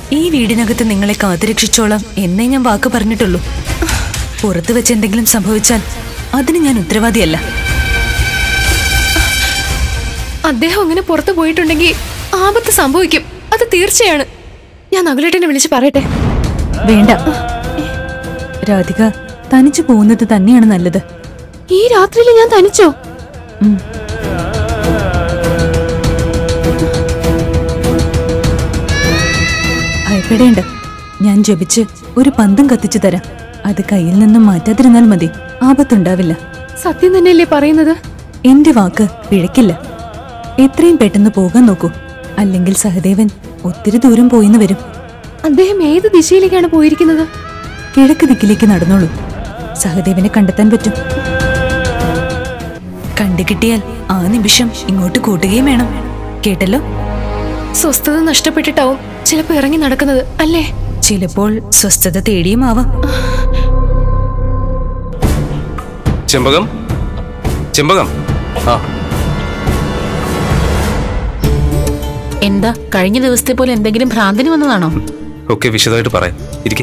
ഈ വീടിനകത്ത് നിങ്ങളെ കാത്തുരക്ഷിച്ചോളാം എന്നേ ഞാൻ വാക്ക് പറഞ്ഞിട്ടുള്ളൂ പുറത്തു വെച്ച് എന്തെങ്കിലും സംഭവിച്ചാൽ അതിന് ഞാൻ ഉത്തരവാദിയല്ല അദ്ദേഹം അങ്ങനെ പുറത്തു പോയിട്ടുണ്ടെങ്കിൽ ആപത്ത് സംഭവിക്കും അത് തീർച്ചയാണ് ഞാൻ നകുലേട്ടനെ വിളിച്ച് പറയട്ടെ വേണ്ട രാധിക തനിച്ചു പോകുന്നത് തന്നെയാണ് നല്ലത് ഈ രാത്രിയിൽ ഞാൻ തനിച്ചോ ഭയപ്പെടേണ്ട ഞാൻ ജപിച്ച് ഒരു പന്തും കത്തിച്ചു തരാം അത് കയ്യിൽ നിന്നും മാറ്റാതിരുന്നാൽ മതി ആപത്തുണ്ടാവില്ല സത്യം തന്നെയല്ലേ പറയുന്നത് എന്റെ വാക്ക് പിഴക്കില്ല എത്രയും പെട്ടെന്ന് പോകാൻ നോക്കൂ അല്ലെങ്കിൽ സഹദേവൻ ഒത്തിരി ദൂരം പോയിന്ന് വരും അദ്ദേഹം ഏത് ദിശയിലേക്കാണ് പോയിരിക്കുന്നത് കിഴക്ക് ദിക്കിലേക്ക് നടന്നോളൂ സഹദേവനെ കണ്ടെത്താൻ പറ്റും കണ്ടുകിട്ടിയാൽ ആ നിമിഷം ഇങ്ങോട്ട് കൂട്ടുകയും വേണം കേട്ടല്ലോ സ്വസ്ഥത നഷ്ടപ്പെട്ടിട്ടാവും ചിലപ്പോ ഇറങ്ങി നടക്കുന്നത് അല്ലേ ചിലപ്പോൾ സ്വസ്ഥത തേടിയും ആവാം ചെമ്പകം ചെമ്പകം ആ എന്താ കഴിഞ്ഞ ദിവസത്തെ പോലെ എന്തെങ്കിലും ഭ്രാന്തിന് വന്നതാണോ ഒക്കെ വിശദമായിട്ട് പറയാം ഇരിക്കെ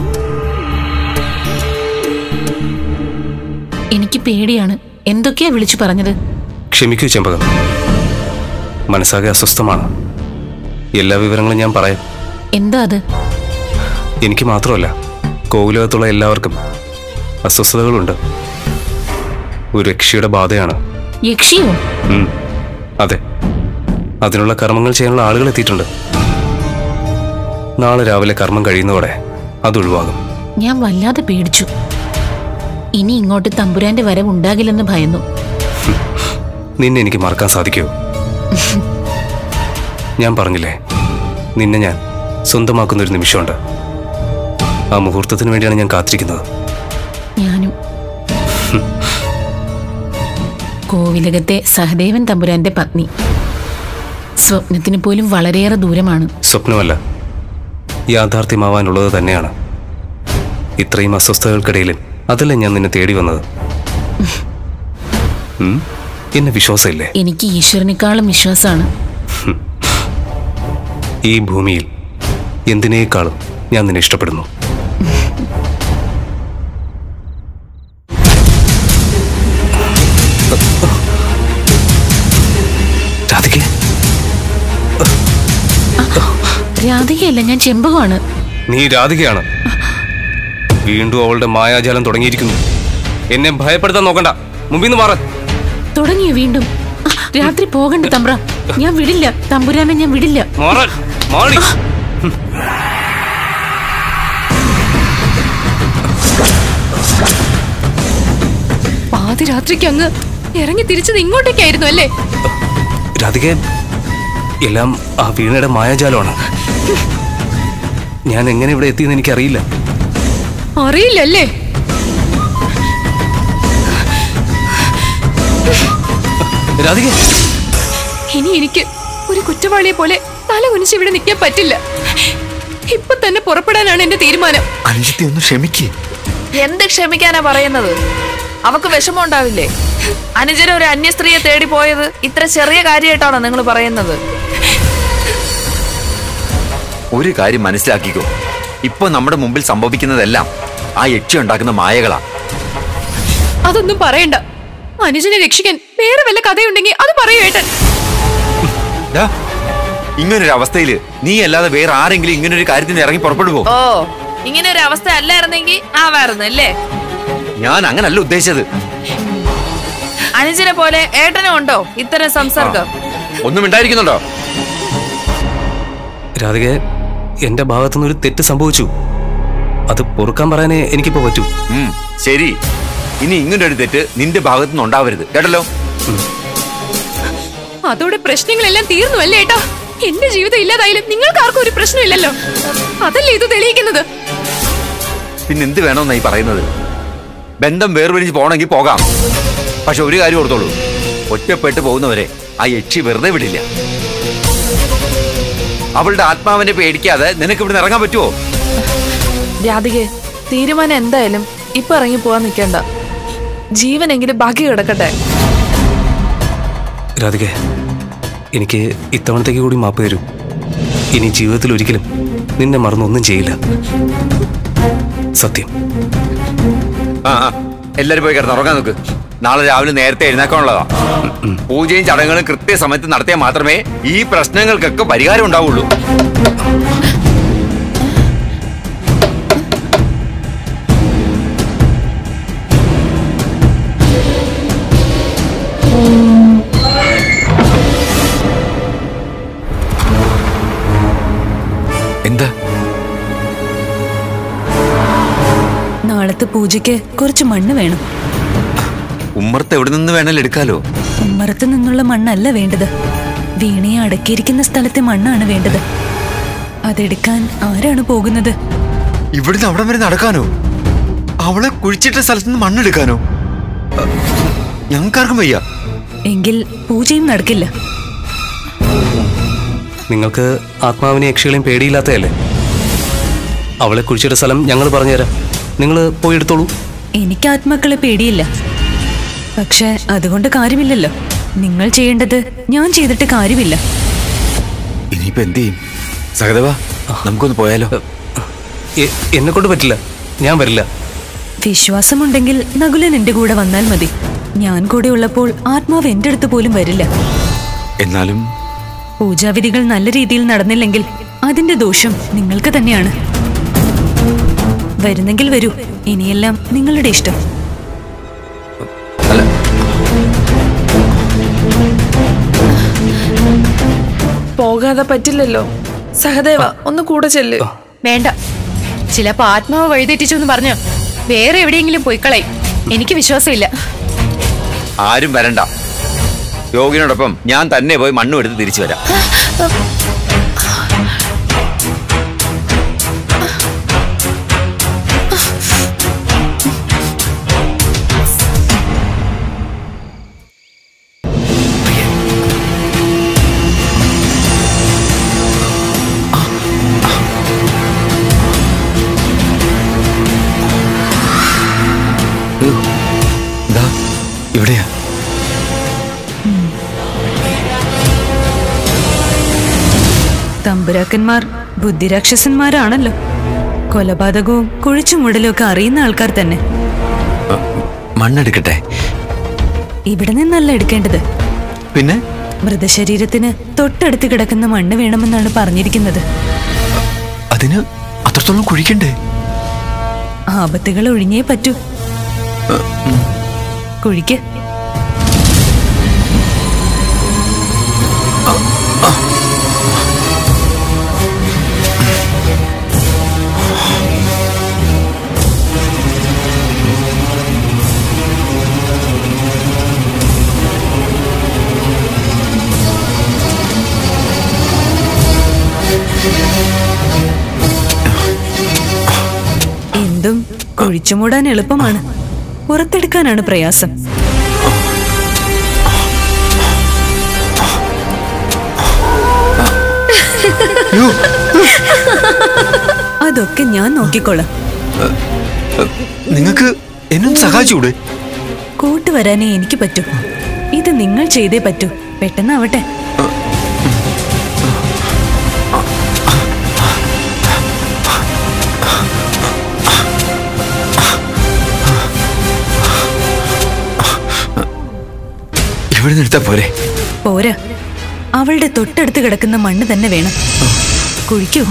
എനിക്ക് പേടിയാണ് എന്തൊക്കെയാ വിളിച്ചു പറഞ്ഞത് ക്ഷമിക്കൂ ചെമ്പകം മനസ്സാകെ അസ്വസ്ഥമാണ് എല്ലാ വിവരങ്ങളും ഞാൻ പറയാം എന്താ അത് എനിക്ക് മാത്രമല്ല കോവിലകത്തുള്ള എല്ലാവർക്കും അസ്വസ്ഥതകളുണ്ട് ഒരു രക്ഷയുടെ ബാധയാണ് യക്ഷിയോ ഉം, അതെ അതിനുള്ള കർമ്മങ്ങൾ ചെയ്യാനുള്ള ആളുകൾ എത്തിയിട്ടുണ്ട് നാളെ രാവിലെ കർമ്മം കഴിയുന്നതോടെ അതൊഴിവാകും ഞാൻ വല്ലാതെ പേടിച്ചു ഇനി ഇങ്ങോട്ട് തമ്പുരാന്റെ വരവ് ഉണ്ടാകില്ലെന്ന് ഭയന്നു നിന്നെ എനിക്ക് മറക്കാൻ സാധിക്കുമോ ഞാൻ പറഞ്ഞില്ലേ നിന്നെ ഞാൻ സ്വന്തമാക്കുന്ന ഒരു നിമിഷമുണ്ട് ആ മുഹൂർത്തത്തിന് വേണ്ടിയാണ് ഞാൻ കാത്തിരിക്കുന്നത് ഞാനും കോവിലകത്തെ സഹദേവൻ തമ്പുരാന്റെ പത്നി സ്വപ്നത്തിന് പോലും വളരെയേറെ ദൂരമാണ് സ്വപ്നമല്ല യാഥാർത്ഥ്യമാവാനുള്ളത് തന്നെയാണ് ഇത്രയും അസ്വസ്ഥതകൾക്കിടയിലും അതല്ലേ ഞാൻ നിന്നെ തേടി വന്നത് ഉം? എന്നെ വിശ്വാസമില്ലേ എനിക്ക് ഈശ്വരനേക്കാളും വിശ്വാസമാണ് ഈ ഭൂമിയിൽ എന്തിനേക്കാളും ഞാൻ നിന്നെ ഇഷ്ടപ്പെടുന്നു രാധികേ രാധികയല്ല ഞാൻ ചെമ്പകമാണ് നീ രാധികയാണ് വീണ്ടും അവളുടെ മായാജാലം തുടങ്ങിയിരിക്കുന്നു എന്നെ ഭയപ്പെടുത്താൻ നോക്കണ്ട മുമ്പിൽ നിന്ന് മാറ തുടങ്ങിയോ വീണ്ടും ആ, രാത്രി പോകണ്ട തമ്പ്ര ഞാൻ വിടില്ല തമ്പുരാനെ ഞാൻ വിടില്ല മാറാൻ മാറി പാതിരാത്രിക്ക് അങ്ങ് ഇറങ്ങി തിരിച്ചത് ഇങ്ങോട്ടേക്കായിരുന്നു അല്ലേ രാധിക എല്ലാം ആ വീണയുടെ മായാജാലമാണ് ഞാൻ എങ്ങനെ ഇവിടെ എത്തിയെന്ന് എനിക്കറിയില്ല അറിയില്ലല്ലേ രാധിക ഇനി എനിക്ക് ഒരു കുറ്റവാളിയെ പോലെ തല കുനിച്ച് ഇവിടെ നിൽക്കാൻ പറ്റില്ല ഇപ്പൊ തന്നെ പുറപ്പെടാനാണ് എന്റെ തീരുമാനം അനുജത്തി ഒന്ന് ക്ഷമിക്കേ എന്ത് ക്ഷമിക്കാനാ പറയുന്നത് അവക്ക് വിഷമം ഉണ്ടാവില്ലേ അനുജന ഒരു അന്യ സ്ത്രീയെ തേടി പോയത് ഇത്ര ചെറിയ കാര്യമായിട്ടാണോ നിങ്ങൾ പറയുന്നത് ഒരു കാര്യം മനസ്സിലാക്കിക്കോ ഇപ്പൊ നമ്മുടെ മുമ്പിൽ സംഭവിക്കുന്നതെല്ലാം ആ യക്ഷി ഉണ്ടാക്കുന്ന മായകളാ അതൊന്നും പറയണ്ട അനുജനെ രക്ഷിക്കാൻ വേറെ വല്ല കഥയുണ്ടെങ്കിൽ അത് പറയൂ ഏട്ടൻ ദാ, ഇങ്ങനൊരു അവസ്ഥയില് നീ അല്ലാതെ വേറെ ആരെങ്കിലും ഇങ്ങനൊരു കാര്യത്തിന് ഇറങ്ങി പുറപ്പെടുവോ ഓ ഇങ്ങനെ ഒരു അവസ്ഥ അല്ലായിരുന്നെങ്കിൽ ആവായിരുന്നു അല്ലേ ഞാൻ അങ്ങനല്ല ഉദ്ദേശിച്ചത് അനുജനെ പോലെ ഏട്ടനും ഉണ്ടോ ഇത്തരം സംസർഗം ഒന്നും ഉണ്ടായിരിക്കുന്നുണ്ടോ രാധിക എന്റെ ഭാഗത്തുനിന്ന് ഒരു തെറ്റ് സംഭവിച്ചു അത് പൊറുക്കാൻ പറയാനേ എനിക്കിപ്പോ പറ്റൂ ഉം, ശരി ഇനി ഇങ്ങനൊരു തെറ്റ് നിന്റെ ഭാഗത്തുനിന്ന് ഉണ്ടാവരുത് കേട്ടല്ലോ അതോടെ പ്രശ്നങ്ങളെല്ലാം തീർന്നു അല്ലേ ഏട്ടാ എന്റെ ജീവിതം ഇല്ലാതായാലും നിങ്ങൾക്ക് ആർക്കും ഒരു പ്രശ്നമില്ലല്ലോ അതല്ലേ ഇത് തെളിയിക്കുന്നത് പിന്നെ എന്ത് വേണമെന്നായി പറയുന്നത് ബന്ധം വേർപിരിഞ്ഞ് പോകണമെങ്കിൽ പോകാം പക്ഷെ ഒരു കാര്യം ഓർത്തോളൂ ഒറ്റപ്പെട്ട് പോകുന്നവരെ ആ യക്ഷി വെറുതെ വിടില്ല അവളുടെ ആത്മാവിനെ പേടിക്കാതെ നിനക്ക് ഇവിടെ ഇറങ്ങാൻ പറ്റുമോ രാധികെ തീരുമാനം എന്തായാലും ഇപ്പൊ ഇറങ്ങി പോവാൻ നിൽക്കണ്ട ജീവനെങ്കിലും ബാക്കി കിടക്കട്ടെ രാധിക എനിക്ക് ഇത്തവണത്തേക്ക് കൂടി മാപ്പ് തരൂ ഇനി ജീവിതത്തിൽ ഒരിക്കലും നിന്നെ മറന്നൊന്നും ചെയ്യില്ല സത്യം ആ ആ എല്ലാരും പോയി കിടന്ന് ഉറങ്ങാൻ നോക്ക് നാളെ രാവിലെ നേരത്തെ എഴുന്നേക്കാനുള്ളതാ പൂജയും ചടങ്ങുകളും കൃത്യസമയത്ത് നടത്തിയാൽ മാത്രമേ ഈ പ്രശ്നങ്ങൾക്കൊക്കെ പരിഹാരം ഉണ്ടാവുള്ളൂ എന്താ നാളത്തെ പൂജയ്ക്ക് കുറച്ച് മണ്ണ് വേണം ഉമ്മർത്ത് എവിടെ നിന്ന് വേണേലും എടുക്കാലോ ഉമ്മറത്ത് നിന്നുള്ള മണ്ണല്ല വേണ്ടത് വീണയെ അടക്കിയിരിക്കുന്ന സ്ഥലത്തെ മണ്ണാണ് വേണ്ടത് അതെടുക്കാൻ ആരാണ് പോകുന്നത് ഇവിടുന്ന് അവിടം വരെ നടക്കാനോ അവളെ കുഴിച്ചിട്ട സ്ഥലത്ത് നിന്ന് മണ്ണെടുക്കാനോ ഞങ്ങൾക്കാർക്കും വയ്യ എങ്കിൽ പൂജയും നടക്കില്ല നിങ്ങൾക്ക് ആത്മാവിനെ യക്ഷികളെയും പേടിയില്ലാത്തതല്ലേ അവളെ കുഴിച്ചിട്ട സ്ഥലം ഞങ്ങൾ പറഞ്ഞുതരാം നിങ്ങൾ പോയി എടുത്തോളൂ എനിക്ക് ആത്മാക്കളെ പേടിയില്ല പക്ഷെ അതുകൊണ്ട് കാര്യമില്ലല്ലോ നിങ്ങൾ ചെയ്യേണ്ടത് ഞാൻ ചെയ്തിട്ട് കാര്യമില്ല ഇനിയിപ്പോ എന്ത് ചെയ്യും സഹദേവ നമുക്കൊന്ന് പോയാലോ എ- എന്നെ കൊണ്ട് പറ്റില്ല ഞാൻ വരില്ല വിശ്വാസമുണ്ടെങ്കിൽ നകുലൻ എന്റെ കൂടെ വന്നാൽ മതി ഞാൻ കൂടെ ഉള്ളപ്പോൾ ആത്മാവ് എന്റെ അടുത്ത് പോലും വരില്ല എന്നാലും പൂജാവിധികൾ നല്ല രീതിയിൽ നടന്നില്ലെങ്കിൽ അതിന്റെ ദോഷം നിങ്ങൾക്ക് തന്നെയാണ് വരുന്നെങ്കിൽ വരൂ ഇനിയെല്ലാം നിങ്ങളുടെ ഇഷ്ടം അല്ല പോകാതെ പറ്റില്ലല്ലോ സഹദേവ ഒന്ന് കൂടെ ചെല്ല് വേണ്ട ചിലപ്പോ ആത്മാവ് വഴിതെറ്റിച്ചു എന്ന് പറഞ്ഞു വേറെ എവിടെയെങ്കിലും പോയിക്കളയും എനിക്ക് വിശ്വാസമില്ല ആരും വരണ്ട യോഗിനോടൊപ്പം ഞാൻ തന്നെ പോയി മണ്ണും എടുത്ത് തിരിച്ചു വരാം ദാ, ഇവിടെയാ തമ്പുരാക്കന്മാർ ബുദ്ധിരാക്ഷസന്മാരാണല്ലോ കൊലപാതകവും കുഴിച്ചുമൂടലും ഒക്കെ അറിയുന്ന ആൾക്കാർ തന്നെ മണ്ണെടുക്കട്ടെ ഇവിടെ നിന്നല്ല എടുക്കേണ്ടത് പിന്നെ മൃതശരീരത്തിന് തൊട്ടടുത്ത് കിടക്കുന്ന മണ്ണ് വേണമെന്നാണ് പറഞ്ഞിരിക്കുന്നത് അതിന് അത്രത്തോളം കുഴിക്കണ്ടേ ആപത്തുകൾ ഒഴിഞ്ഞേ പറ്റൂ കുഴിക്ക് എന്തും കുഴിച്ചുമൂടാൻ എളുപ്പമാണ് പുറത്തെടുക്കാനാണ് പ്രയാസം അതൊക്കെ ഞാൻ നോക്കിക്കോളാം നിങ്ങൾക്ക് എന്നും സഹായിച്ചൂടെ കൂട്ടുവരാനേ എനിക്ക് പറ്റൂ ഇത് നിങ്ങൾ ചെയ്തേ പറ്റൂ പെട്ടെന്നാവട്ടെ ഇവിടെ നിന്ന് എടുത്താ പോരെ പോരാ അവളുടെ തൊട്ടടുത്ത് കിടക്കുന്ന മണ്ണ് തന്നെ വേണം കുഴിക്കൂ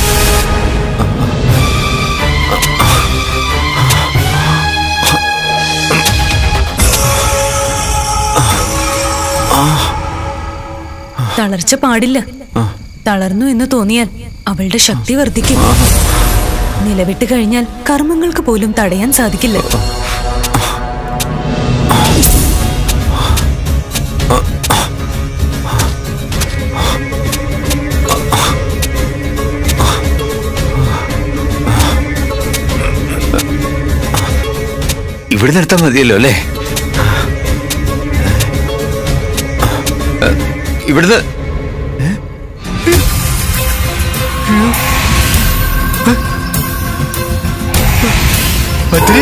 തളർച്ച പാടില്ല തളർന്നു എന്ന് തോന്നിയാൽ അവളുടെ ശക്തി വർദ്ധിക്കും നിലവിട്ട് കഴിഞ്ഞാൽ കർമ്മങ്ങൾക്ക് പോലും തടയാൻ സാധിക്കില്ല ഇവിടെ നിർത്താൻ മതിയല്ലോ അല്ലേ ഏ, ഇവിടുന്ന് ഏ? പത്രി?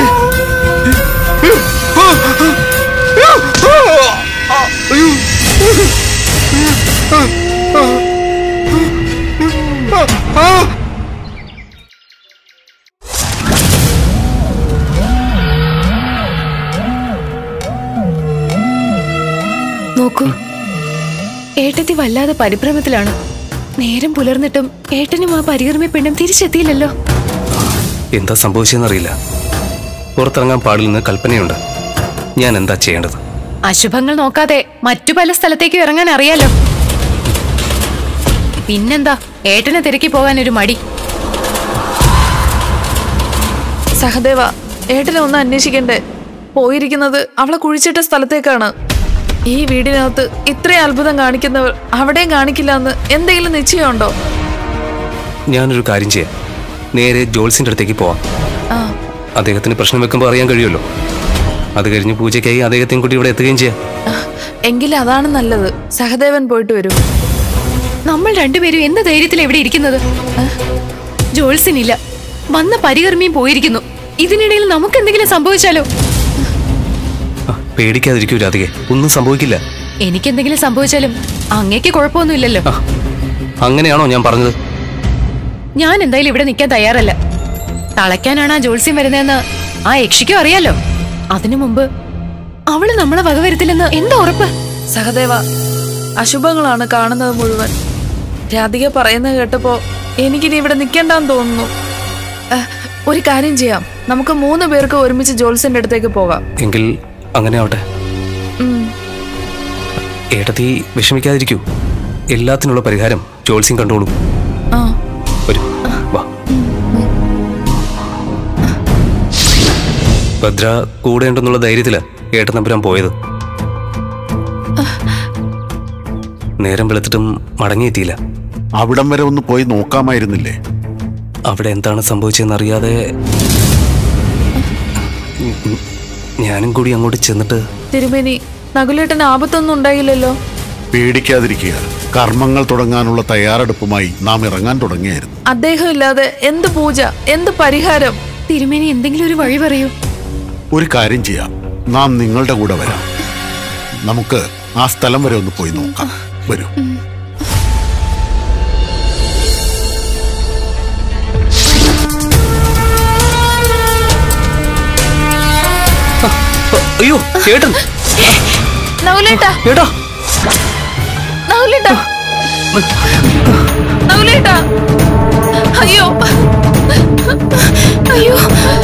നോക്കൂ ഏട്ടത്തി വല്ലാതെ പരിഭ്രമത്തിലാണ് നേരം പുലർന്നിട്ടും ഏട്ടനും ആ പരികർമ്മ പെണ്ണും തിരിച്ചെത്തിയില്ലല്ലോ എന്താ സംഭവിച്ചതെന്നറിയില്ല പുറത്തിറങ്ങാൻ പാടില്ലെന്ന് കൽപ്പനയുണ്ട് ഞാൻ എന്താ ചെയ്യേണ്ടത് അശുഭങ്ങൾ നോക്കാതെ മറ്റു പല സ്ഥലത്തേക്കും ഇറങ്ങാൻ അറിയാലോ പിന്നെന്താ ഏട്ടനെ തിരക്കി പോകാൻ ഒരു മടി സഹദേവ ഏട്ടനെ ഒന്ന് അന്വേഷിക്കണ്ടേ പോയിരിക്കുന്നത് അവളെ കുഴിച്ചിട്ട സ്ഥലത്തേക്കാണ് ഈ വീടിനകത്ത് ഇത്രയും അത്ഭുതം കാണിക്കുന്നവർ അവിടെയും കാണിക്കില്ല എന്ന് എന്തെങ്കിലും നിശ്ചയമുണ്ടോ ഞാനൊരു കാര്യം ചെയ്യാം നേരെ ജോൾസിന്റെ അടുത്തേക്ക് പോവാം ആ അദ്ദേഹത്തിന് പ്രശ്നം വെക്കുമ്പോൾ അറിയാൻ കഴിയുമല്ലോ അത് കഴിഞ്ഞ് പൂജയ്ക്കായി അദ്ദേഹത്തെയും കൂടി ഇവിടെ എത്തുകയും ചെയ്യാം എങ്കിലും അതാണ് നല്ലത് സഹദേവൻ പോയിട്ട് വരൂ നമ്മൾ രണ്ടുപേരും എന്ത് ധൈര്യത്തിൽ എവിടെ ഇരിക്കുന്നത് ജോൾസിനില്ല വന്ന പരികർമ്മിയും പോയിരിക്കുന്നു ഇതിനിടയിൽ നമുക്ക് എന്തെങ്കിലും സംഭവിച്ചാലോ ആ, പേടിക്കാതിരിക്കൂ രാധികെ ഒന്നും സംഭവിക്കില്ല എനിക്കെന്തെങ്കിലും സംഭവിച്ചാലും അങ്ങേക്ക് കുഴപ്പമൊന്നുമില്ലല്ലോ ആ, അങ്ങനെയാണോ ഞാൻ പറഞ്ഞത് ഞാൻ എന്തായാലും ഇവിടെ നിൽക്കാൻ തയ്യാറല്ല തളയ്ക്കാനാണ് ആ ജോത്സ്യം വരുന്നതെന്ന് ആ യക്ഷിക്കും അറിയാലോ അതിനു മുമ്പ് അവള് നമ്മളെ വകവരുത്തില്ലെന്ന് എന്താ ഉറപ്പ് സഹദേവ അശുഭങ്ങളാണ് കാണുന്നത് മുഴുവൻ രാധിക പറയുന്നത് കേട്ടപ്പോ എനിക്കിനി ഇവിടെ നിൽക്കണ്ടെന്ന് തോന്നുന്നു അഹ്, ഒരു കാര്യം ചെയ്യാം നമുക്ക് മൂന്ന് പേർക്ക് ഒരുമിച്ച് ജോൽസിന്റെ അടുത്തേക്ക് പോകാം എങ്കിൽ അങ്ങനെ ആവട്ടെ ഉം. ഏട്ടത്തി വിഷമിക്കാതിരിക്കൂ എല്ലാത്തിനുള്ള പരിഹാരം ജോത്സ്യം കണ്ടോളൂ ആ വരൂ വാ ഭദ്ര കൂടെ ഉണ്ടെന്നുള്ള ധൈര്യത്തില് ഏട്ടനമ്പുരാൻ പോയത് നേരം വെളുത്തിട്ടും മടങ്ങിയെത്തിയില്ല അവിടം വരെ ഒന്ന് പോയി നോക്കാമായിരുന്നില്ലേ അവിടെ എന്താണ് സംഭവിച്ചതെന്നറിയാതെ ഉം, ഞാനും കൂടി അങ്ങോട്ട് ചെന്നിട്ട് തിരുമേനി നകുലേട്ടന് ആപത്തൊന്നും ഉണ്ടായില്ലല്ലോ പേടിക്കാതിരിക്കുക കർമ്മങ്ങൾ തുടങ്ങാനുള്ള തയ്യാറെടുപ്പുമായി നാം ഇറങ്ങാൻ തുടങ്ങിയായിരുന്നു അദ്ദേഹം ഇല്ലാതെ എന്ത് പൂജ എന്ത് പരിഹാരം തിരുമേനി എന്തെങ്കിലും ഒരു വഴി പറയൂ ഒരു കാര്യം ചെയ്യാം നാം നിങ്ങളുടെ കൂടെ വരാം നമുക്ക് ആ സ്ഥലം വരെ ഒന്ന് പോയി നോക്കാം വരൂ അയ്യോ ഏട്ടൻ നകുലേട്ടാ ഏട്ടാ നകുലേട്ടാ നകുലേട്ടാ അയ്യോ അയ്യോ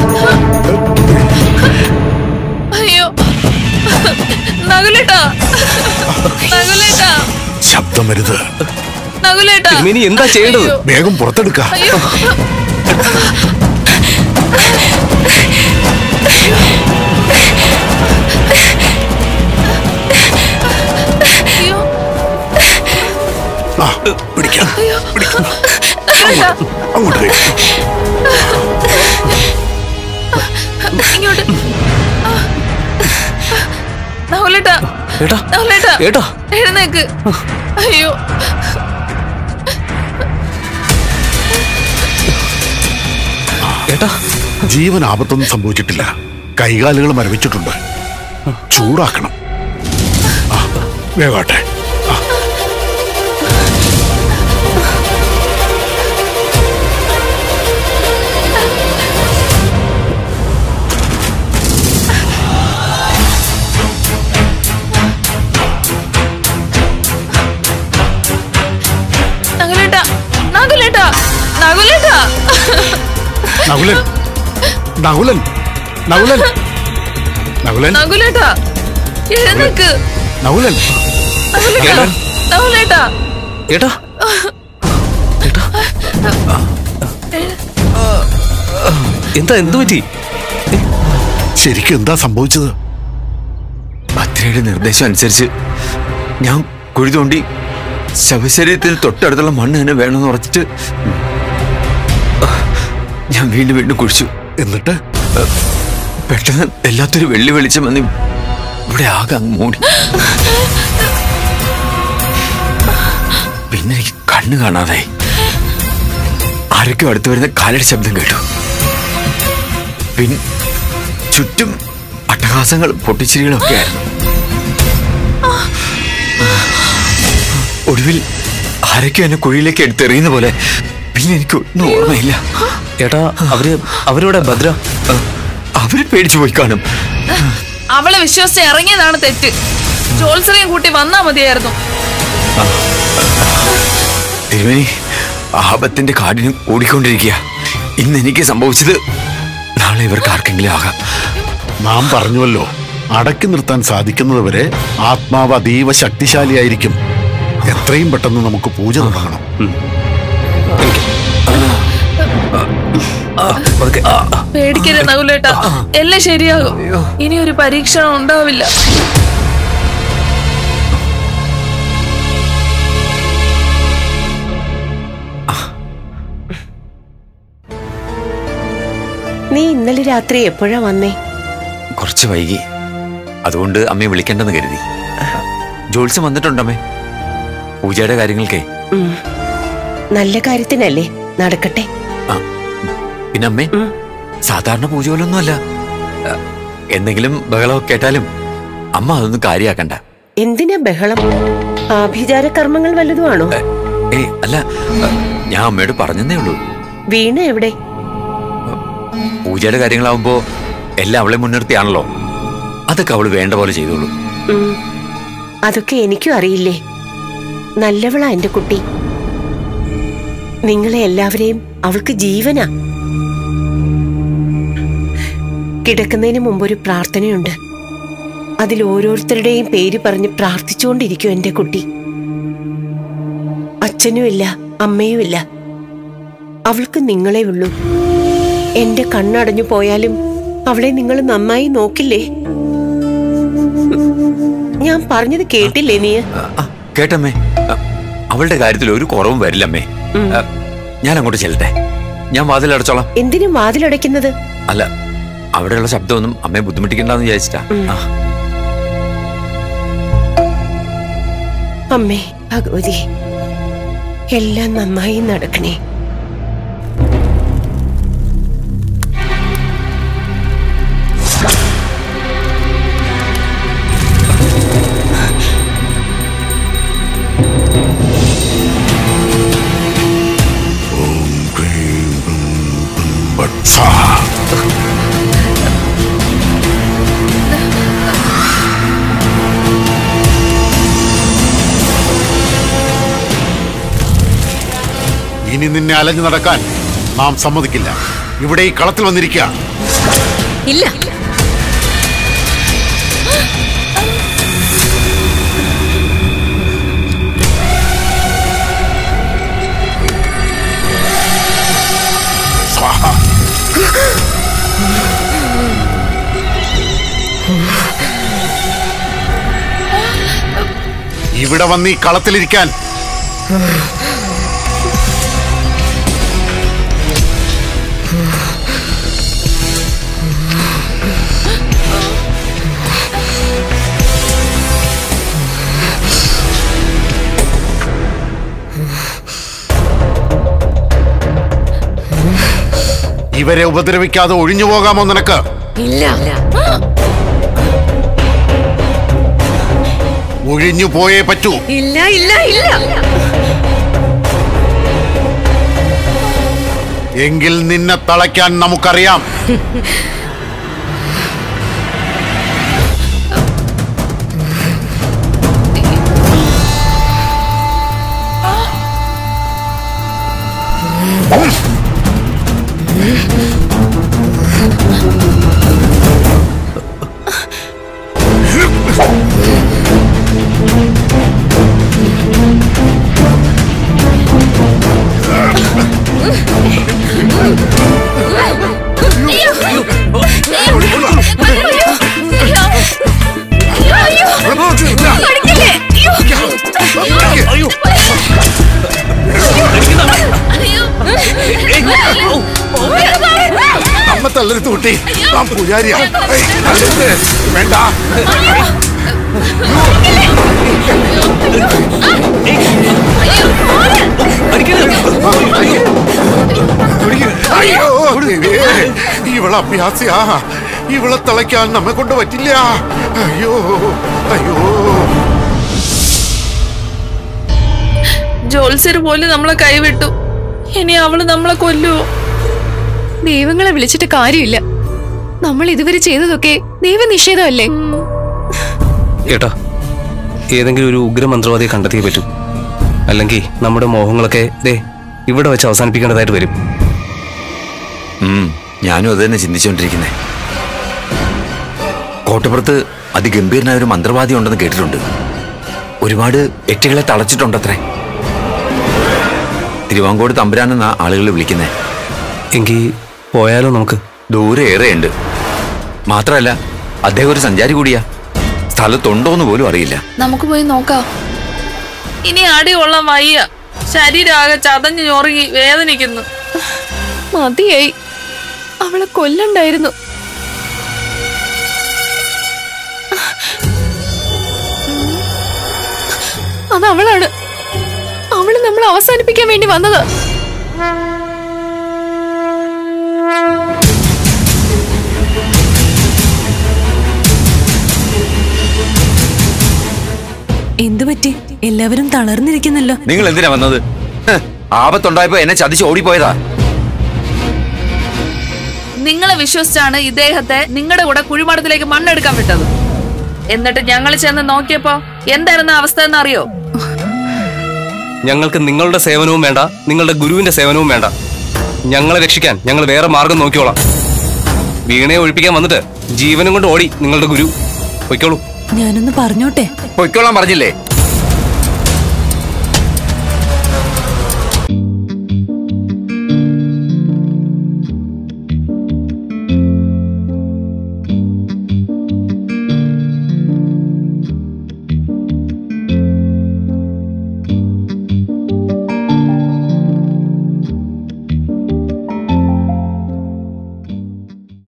അയ്യോ നകുലേട്ടാ നകുലേട്ടാ ശബ്ദം വരുത് നകുലേട്ടാ തിരുമേനി എന്താ ചെയ്യേണ്ടത്? അയ്യോ. വേഗം പുറത്തെടുക്ക അയ്യോ അയ്യോ ആ പിടിക്കാം പിടിക്കാം. നകുലേട്ടാ അങ്ങോട്ട് കൈ. ഇങ്ങോട്ട് നകുലേട്ടാ ഏട്ടാ നകുലേട്ടാ ഏട്ടാ എഴുന്നേക്ക് അയ്യോ ഏട്ടാ ജീവൻ ആപത്തൊന്നും സംഭവിച്ചിട്ടില്ല കൈകാലുകൾ മരവിച്ചിട്ടുണ്ട് ചൂടാക്കണം ആ, വേഗാട്ടെ ആ. നകുലേട്ടാ നകുലേട്ടാ നകുലേട്ടാ നകുലൻ നകുലൻ നകുലൻ നകുലൻ നകുലേട്ടാ എഴുന്നേക്ക് നകുലൻ നകുലേട്ടാ നകുലേട്ടാ ഏട്ടാ ഏട്ടാ എന്താ എന്തു പറ്റി ശരിക്കും എന്താ സംഭവിച്ചത് ഭദ്രയുടെ നിർദ്ദേശം അനുസരിച്ച് ഞാൻ കുഴി തോണ്ടി ശവശരീരത്തിന് തൊട്ടടുത്തുള്ള മണ്ണ് തന്നെ വേണമെന്ന് ഉറച്ചിട്ട് ഞാൻ വീണ്ടും വീണ്ടും കുഴിച്ചു എന്നിട്ട് പെട്ടെന്ന് എല്ലാത്തൊരു വെള്ളി വെളിച്ചം വന്ന് ഇവിടെ ആകെ അങ്ങ് മൂടി പിന്നെ എനിക്ക് കണ്ണ് കാണാതായി ആരൊക്കെ അടുത്ത് വരുന്ന കാലടി ശബ്ദം കേട്ടു പിൻ ചുറ്റും അട്ടഹാസങ്ങളും പൊട്ടിച്ചിരികളും ഒക്കെ ആയിരുന്നു ഒടുവിൽ ആരൊക്കെ എന്നെ കുഴിയിലേക്ക് എടുത്തെറിയുന്ന പോലെ പിന്നെ എനിക്ക് ഒന്നും ഓർമ്മയില്ല ഏട്ടാ അവര് അവരോടെ ഭദ്ര അവര് പേടിച്ചു പോയി കാണും അവളെ വിശ്വസിച്ച് ഇറങ്ങിയതാണ് തെറ്റ് ജോത്സനെയും കൂട്ടി വന്നാ മതിയായിരുന്നു തിരുമേനി ആപത്തിന്റെ കാഠിന്യം ഓടിക്കൊണ്ടിരിക്കുക ഇന്ന് എനിക്ക് സംഭവിച്ചത് നാളെ ഇവർക്ക് ആർക്കെങ്കിലും ആകാം നാം പറഞ്ഞുവല്ലോ അടക്കി നിർത്താൻ സാധിക്കുന്നതുവരെ ആത്മാവ് അതീവ ശക്തിശാലിയായിരിക്കും എത്രയും പെട്ടെന്ന് നമുക്ക് പൂജ തുടങ്ങണം പതുക്കെ. പേടിക്കരുത് നകുലേട്ടാ എല്ലാം ശരിയാകും ഇനി ഒരു പരീക്ഷണം ഉണ്ടാവില്ല നീ ഇന്നലെ രാത്രി എപ്പോഴാ വന്നേ കുറച്ച് വൈകി അതുകൊണ്ട് അമ്മയെ വിളിക്കേണ്ടെന്ന് കരുതി ജോത്സ്യം വന്നിട്ടുണ്ടമ്മേ പൂജയുടെ കാര്യങ്ങൾക്കേ ഉം. നല്ല കാര്യത്തിനല്ലേ നടക്കട്ടെ ആ, പിന്നെ അമ്മേ സാധാരണ പൂജ പോലൊന്നുമല്ല ആ, എന്തെങ്കിലും ബഹളമൊക്കെ കേട്ടാലും അമ്മ അതൊന്നും കാര്യാക്കണ്ട എന്തിനാ ബഹളം ആഭിചാര കർമ്മങ്ങൾ വല്ലതുമാണോ ഏ, ഏയ് അല്ല ആ, ഞാൻ അമ്മയോട് പറഞ്ഞതേ ഉള്ളൂ വീണ എവിടെ പൂജയുടെ കാര്യങ്ങളാവുമ്പോ എല്ലാം അവളെ മുൻനിർത്തിയാണല്ലോ അതൊക്കെ അവള് വേണ്ട പോലെ ചെയ്തോളൂ ഉം. അതൊക്കെ എനിക്കും അറിയില്ലേ നല്ലവളാ എന്റെ കുട്ടി നിങ്ങളെ എല്ലാവരെയും അവൾക്ക് ജീവനാ കിടക്കുന്നതിന് മുമ്പ് ഒരു പ്രാർത്ഥനയുണ്ട് അതിൽ ഓരോരുത്തരുടെയും പേര് പറഞ്ഞ് പ്രാർത്ഥിച്ചുകൊണ്ടിരിക്കും എന്റെ കുട്ടി അച്ഛനുമില്ല അമ്മയുമില്ല അവൾക്ക് നിങ്ങളെ ഉള്ളൂ എന്റെ കണ്ണടഞ്ഞു പോയാലും അവളെ നിങ്ങൾ നന്നായി നോക്കില്ലേ ഞാൻ പറഞ്ഞത് കേട്ടില്ലേ നീ ആ, ആ, കേട്ടമ്മേ ആ, അവളുടെ കാര്യത്തിൽ ഒരു കുറവും വരില്ലമ്മേ ആ, ഞാൻ അങ്ങോട്ട് ചെല്ലട്ടെ ഞാൻ വാതിലടച്ചോളാം എന്തിനും വാതിലടയ്ക്കുന്നത് അല്ല അവിടെയുള്ള ശബ്ദമൊന്നും അമ്മയെ ബുദ്ധിമുട്ടിക്കണ്ടെന്ന് വിചാരിച്ചിട്ടാ ആ, അമ്മേ ഭഗവതി എല്ലാം നന്നായി നടക്കണേ വത്സാ. ഇനി നിന്നെ അലഞ്ഞു നടക്കാൻ നാം സമ്മതിക്കില്ല ഇവിടെ ഈ കളത്തിൽ വന്നിരിക്കുക ഇല്ല സ്വാഹ ഇവിടെ വന്ന് ഈ കളത്തിലിരിക്കാൻ ഇവരെ ഉപദ്രവിക്കാതെ ഒഴിഞ്ഞു പോകാമോ നിനക്ക് ഒഴിഞ്ഞു പോയേ പറ്റൂ ഇല്ല ഇല്ല ഇല്ല എങ്കിൽ നിന്നെ തളയ്ക്കാൻ നമുക്കറിയാം അമ്മ തള്ളരുത് കുട്ടി നാം പൂജാരിയാ ഏയ്, തള്ളരുത്. വേണ്ട അയ്യോ ദേവിയേ, ഇവളെ അഭ്യാസിയാ ഇവളെ തിളയ്ക്കാൻ നമ്മെ കൊണ്ട് പറ്റില്ല അയ്യോ അയ്യോ ജോത്സ്യർ പോലും നമ്മളെ കൈവിട്ടു ഇനി അവള് നമ്മളെ കൊല്ലുവോ ദൈവങ്ങളെ വിളിച്ചിട്ട് കാര്യമില്ല നമ്മൾ ഇതുവരെ ചെയ്തതൊക്കെ ദൈവനിഷേധമല്ലേ ഏട്ടാ ഏതെങ്കിലും ഒരു ഉഗ്രമന്ത്രവാദിയെ കണ്ടെത്തിയേ പറ്റൂ അല്ലെങ്കിൽ നമ്മുടെ മോഹങ്ങളൊക്കെ ദേ ഇവിടെ വെച്ച് അവസാനിപ്പിക്കേണ്ടതായിട്ട് വരും ഉം, ഞാനും അത് തന്നെ ചിന്തിച്ചുകൊണ്ടിരിക്കുന്നേ കോട്ടപ്പുറത്ത് അതിഗംഭീരനായ ഒരു മന്ത്രവാദി ഉണ്ടെന്ന് കേട്ടിട്ടുണ്ട് ഒരുപാട് എട്ടികളെ തളച്ചിട്ടുണ്ടത്രേ തിരുവാങ്കോട് തമ്പുരാനെന്നാ ആളുകൾ വിളിക്കുന്നേ എങ്കിൽ പോയാലോ നമുക്ക് ദൂരെ ഏറെയുണ്ട് മാത്രമല്ല അദ്ദേഹം ഒരു സഞ്ചാരി കൂടിയാ സ്ഥലത്തുണ്ടോന്ന് പോലും അറിയില്ല നമുക്ക് പോയി നോക്കാം ഇനി അടികൊള്ളാൻ വയ്യ ശരീരമാകെ ചതഞ്ഞു ഞൊറുങ്ങി വേദനിക്കുന്നു മതിയായി അവളെ കൊല്ലണ്ടായിരുന്നു അത് അവളാണ് അവള് നമ്മൾ അവസാനിപ്പിക്കാൻ വേണ്ടി വന്നത് എന്തു പറ്റി എല്ലാവരും തളർന്നിരിക്കുന്നല്ലോ നിങ്ങൾ എന്തിനാ വന്നത് ഹ്, ആപത്തുണ്ടായപ്പോ എന്നെ ചതിച്ച് ഓടിപ്പോയതാ നിങ്ങളെ വിശ്വസിച്ചാണ് ഇദ്ദേഹത്തെ നിങ്ങളുടെ കൂടെ കുഴിമാടത്തിലേക്ക് മണ്ണെടുക്കാൻ വിട്ടത് എന്നിട്ട് ഞങ്ങൾ ചെന്ന് നോക്കിയപ്പോ എന്തായിരുന്നു അവസ്ഥ എന്ന് അറിയോ ഞങ്ങൾക്ക് നിങ്ങളുടെ സേവനവും വേണ്ട നിങ്ങളുടെ ഗുരുവിന്റെ സേവനവും വേണ്ട ഞങ്ങളെ രക്ഷിക്കാൻ ഞങ്ങൾ വേറെ മാർഗം നോക്കിയോളാം വീണയെ ഒഴിപ്പിക്കാൻ വന്നിട്ട് ജീവനും കൊണ്ട് ഓടി നിങ്ങളുടെ ഗുരു പൊയ്ക്കോളൂ ഞാനൊന്ന് പറഞ്ഞോട്ടെ പൊയ്ക്കോളാൻ പറഞ്ഞില്ലേ